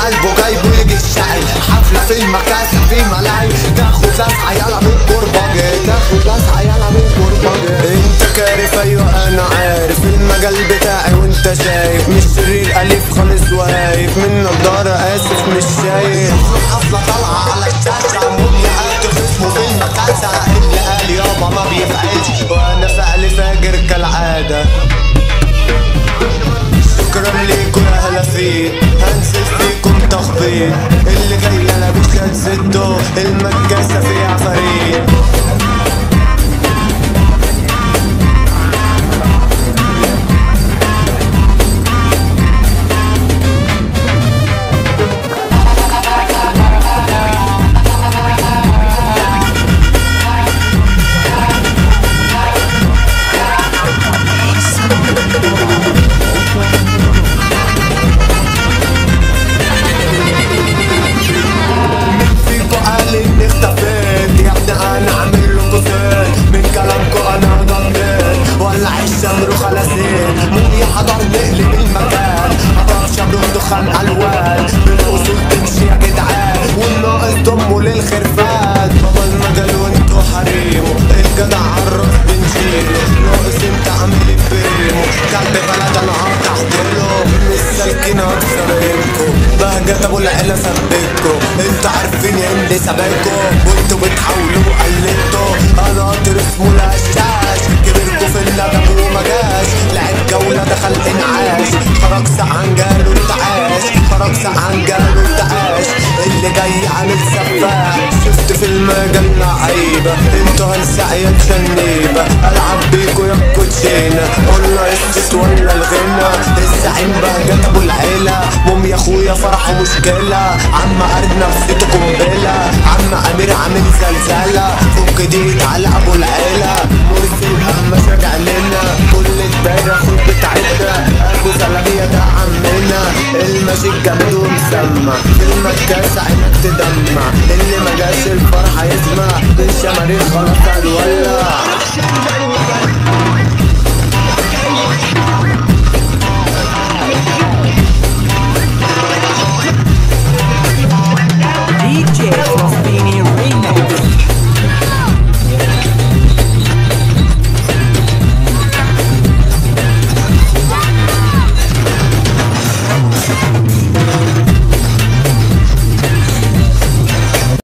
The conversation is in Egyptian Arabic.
قلبه جايبه يجي الشعر حفلة في المكاسة في ملاهي تاخد لسعة يلا من كرباجي تاخد لسعة يلا من كرباجي انت كارف ايوه انا عارف المجال بتاعي وانت شايف مش شرير الف خالص وهايف من نضارة اسف مش شايف حفلة طالعة على الشاشة مني هاتف اسمه في المكاسة اللي قال يابا ما بيفعلش وانا فعل فاجر كالعادة شكرا ليكم يا هلا فيك هنزل فيكم تخبيط اللي جاي انا مش هتسده المكاسة في عفاريت فيكو قال اني اختفيت يا ابني انا عامل لكم فين من كلامكو انا ضميت ولع الشمر خلاصين مين حضر نقلب المكان حضر شمر ودخان الوان بالاصول تمشي يا جدعان والناقص ضمه للخرفان بابا المجال وانتو حريمه الجدع عالراس بنشيله ناقص انت عامل بريمو كلب بلد انا هتحضره مش سالكين اكثر منكم بهجت ابو العيله ثبتكم انتوا عارفين اني سابقكم وانتوا بتحاولوا قلدتوا انا قاطر اسمه الهشاش كبركوا في الندم وما جاش لعب جوله دخل انعاش خرج سعان جاله ارتعاش خرج سعان جاله ارتعاش اللي جاي عامل سفاح شفت في المجال لعيبه انتوا هالسعي الشنيبه العب بيكوا يا الكوتشينه قلنا الست ولا الغنى الزعيم بهجت ابو العيله مم يا اخويا فرحه مشكله عم قرد نفسيته قنبله عم امير عامل زلزله فك دي على ابو العيله مرسي اما شجع لنا كل الدايره خد بتاعتنا ابو زلميه ده عمنا الماشي جامد ومسمع في المكاسه عينك تدمع اللي ما جاش الفرحه يسمع الشماريخ خلاص هنولع